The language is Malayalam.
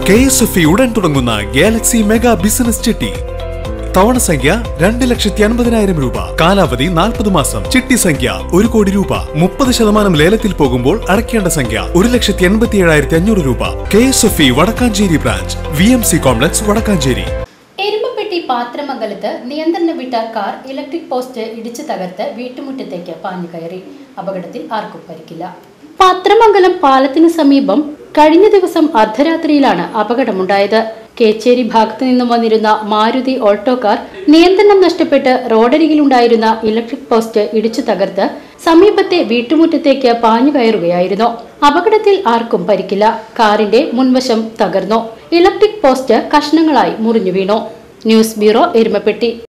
കെ എസ് എഫ് ഉടൻ തുടങ്ങുന്ന ഗാലക്സി മെഗാ ബിസിനസ് ചിട്ടി തവണ സംഖ്യ രണ്ട് ലക്ഷത്തി അൻപതിനായിരം രൂപ കാലാവധി നാൽപ്പത് മാസം ചിട്ടി സംഖ്യ ഒരു കോടി രൂപ മുപ്പത് ശതമാനം ലേലത്തിൽ പോകുമ്പോൾ അടയ്ക്കേണ്ട സംഖ്യ ഒരു ലക്ഷത്തി എൺപത്തി ഏഴായിരത്തി അഞ്ഞൂറ് രൂപ K S F E Vadakkancherry branch V M C complex Vadakkancherry Erumapetty പാത്രമംഗലത്ത് നിയന്ത്രണം വിട്ട കാർ ഇലക്ട്രിക് പോസ്റ്റ് ഇടിച്ചു തകർത്ത് വീട്ടുമുറ്റത്തേക്ക് പാഞ്ഞു കയറി അപകടത്തിൽ ആർക്കും പരിക്കില്ല പാത്രമംഗലം പാലത്തിന് സമീപം കഴിഞ്ഞ ദിവസം അർദ്ധരാത്രിയിലാണ് അപകടമുണ്ടായത് കേച്ചേരി ഭാഗത്തു നിന്നും വന്നിരുന്ന മാരുതി ഓൾട്ടോ കാർ നിയന്ത്രണം നഷ്ടപ്പെട്ട് റോഡരികിലുണ്ടായിരുന്ന ഇലക്ട്രിക് പോസ്റ്റ് ഇടിച്ചു തകർത്ത് സമീപത്തെ വീട്ടുമുറ്റത്തേക്ക് പാഞ്ഞു കയറുകയായിരുന്നു അപകടത്തിൽ ആർക്കും പരിക്കില്ല കാറിന്റെ മുൻവശം തകർന്നു ഇലക്ട്രിക് പോസ്റ്റ് കഷ്ണങ്ങളായി മുറിഞ്ഞു വീണു ന്യൂസ് ബ്യൂറോ എരുമപ്പെട്ടി